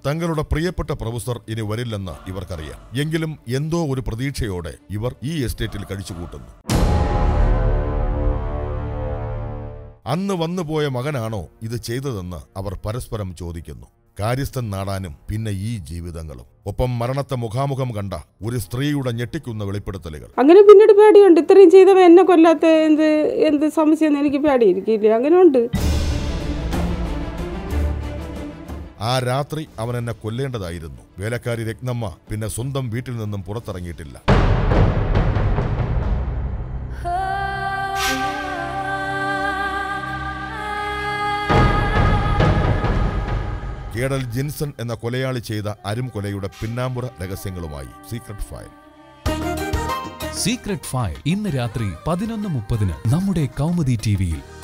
തങ്ങളുടെ പ്രിയപ്പെട്ട പ്രൊഫസർ ഇനി വരില്ലെന്ന് ഇവർക്കറിയാം എങ്കിലും എന്തോ ഒരു പ്രതീക്ഷയോടെ ഇവർ ഈ എസ്റ്റേറ്റിൽ കഴിച്ചുകൂട്ടുന്നു അന്ന് വന്നുപോയ മകനാണോ ഇത് ചെയ്തതെന്ന് അവർ പരസ്പരം ചോദിക്കുന്നു കാര്യസ്ഥൻ നാടാനും പിന്നെ ഈ ജീവിതങ്ങളും ഒപ്പം മരണത്തെ മുഖാമുഖം കണ്ട ഒരു സ്ത്രീയുടെ ഞെട്ടിക്കുന്ന വെളിപ്പെടുത്തലുകൾ അങ്ങനെ പിന്നീട് പേടിയുണ്ട് ഇത്രയും ചെയ്തവ എന്നെ കൊല്ലാത്ത എന്ത് എന്ത് സംശയം എനിക്ക് പേടിയിരിക്കില്ലേ അങ്ങനെ ഉണ്ട് ആ രാത്രി അവൻ എന്നെ കൊല്ലേണ്ടതായിരുന്നു വേലക്കാരി രത്നമ്മ പിന്നെ സ്വന്തം വീട്ടിൽ നിന്നും പുറത്തിറങ്ങിയിട്ടില്ല കേടൽ ജിൻസൺ എന്ന കൊലയാളി ചെയ്ത അരും കൊലയുടെ പിന്നാമ്പുറ രഹസ്യങ്ങളുമായി സീക്രട്ട് ഫയൽ സീക്രട്ട് ഫയൽ ഇന്ന് രാത്രി പതിനൊന്ന് മുപ്പതിന് നമ്മുടെ കൗമുദി ടിവിയിൽ